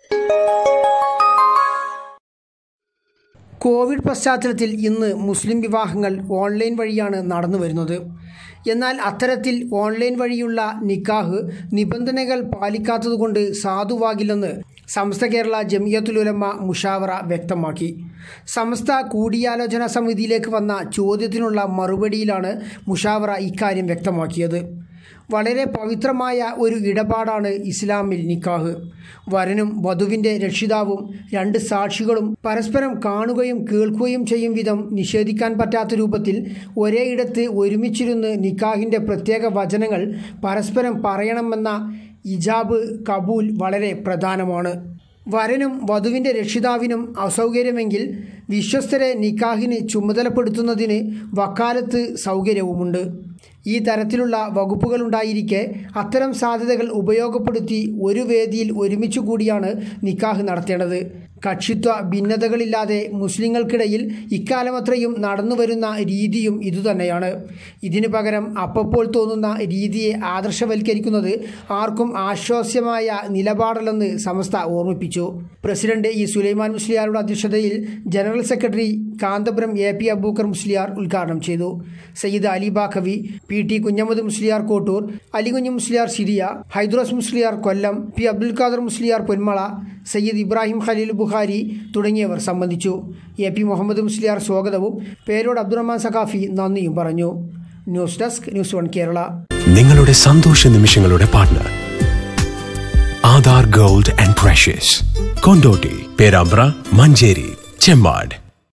Covid പശ്ചാത്തലത്തിൽ ഇന്ന് മുസ്ലിം വിവാഹങ്ങൾ ഓൺലൈൻ വഴിയാണ് നടന്നു വരുന്നത് എന്നാൽ അത്തരത്തിൽ ഓൺലൈൻ വഴിയുള്ള നിക്കാഹ് നിബന്ധനകൾ പാലിക്കാത്തതുകൊണ്ട് സാധുവാകില്ലെന്ന് സമസ്ത കേരള ജമിയത്തുലുലമ മുഷാവറ വ്യക്തമാക്കി സമസ്ത കൂടിയാലോചന സമിതിയിലേക്ക് വന്ന ചോദ്യത്തിനുള്ള മറുപടിയിലാണ് മുഷാവറ ഇക്കാര്യം വ്യക്തമാക്കിയത് വളരെ പവിത്രമായ ഒരു ഇടപാടാണ് ഇസ്ലാമിൽ നിക്കാഹ് വരനും വധുവിൻ്റെ രക്ഷിതാവും രണ്ട് സാക്ഷികളും പരസ്പരം കാണുകയും കേൾക്കുകയും ചെയ്യും വിധം നിഷേധിക്കാൻ പറ്റാത്ത രൂപത്തിൽ ഒരേയിടത്ത് ഒരുമിച്ചിരുന്ന് നിക്കാഹിൻ്റെ പ്രത്യേക വചനങ്ങൾ പരസ്പരം പറയണമെന്ന ഇജാബ് കബൂൽ വളരെ പ്രധാനമാണ് വരനും വധുവിൻ്റെ രക്ഷിതാവിനും അസൗകര്യമെങ്കിൽ വിശ്വസ്തരെ നിക്കാഹിന് ചുമതലപ്പെടുത്തുന്നതിന് വക്കാലത്ത് സൗകര്യവുമുണ്ട് ഈ തരത്തിലുള്ള വകുപ്പുകളുണ്ടായിരിക്കെ അത്തരം സാധ്യതകൾ ഉപയോഗപ്പെടുത്തി ഒരു വേദിയിൽ ഒരുമിച്ചു കൂടിയാണ് നിക്കാഹ് നടത്തേണ്ടത് കക്ഷിത്വ ഭിന്നതകളില്ലാതെ മുസ്ലിങ്ങൾക്കിടയിൽ ഇക്കാലമത്രയും നടന്നുവരുന്ന രീതിയും ഇതുതന്നെയാണ് ഇതിനു പകരം അപ്പപ്പോൾ തോന്നുന്ന രീതിയെ ആദർശവൽക്കരിക്കുന്നത് ആർക്കും ആശ്വാസ്യമായ നിലപാടല്ലെന്ന് സമസ്ത ഓർമ്മിപ്പിച്ചു പ്രസിഡന്റ് ഇ സുലൈമാൻ മുസ്ലിയാരുടെ അധ്യക്ഷതയിൽ general secretary Kanthapuram A P Aboobacker Musliyar ഉദ്ഘാടനം ചെയ്തു Sayyid Ali Baqavi P T Kunhammad Musliyar Kottur Alikunju Musliyar Siriya Hydros Musliyar Kollam P Abdul Khader Musliyar Ponmala Sayyid Ibrahim Khaleel Bukhari തുടങ്ങിയവർ സംബന്ധിച്ചു എ പി മുഹമ്മദ് മുസ്ലിയാർ സ്വാഗതവും പേരോട് അബ്ദുറഹ്മാൻ സഖാഫി നന്ദിയും പറഞ്ഞു news desk news one Kerala നിങ്ങളുടെ സന്തോഷ നിമിഷങ്ങളുടെ partner Aadhaar gold and precious Kondotty Perambra Manjeri Chemmad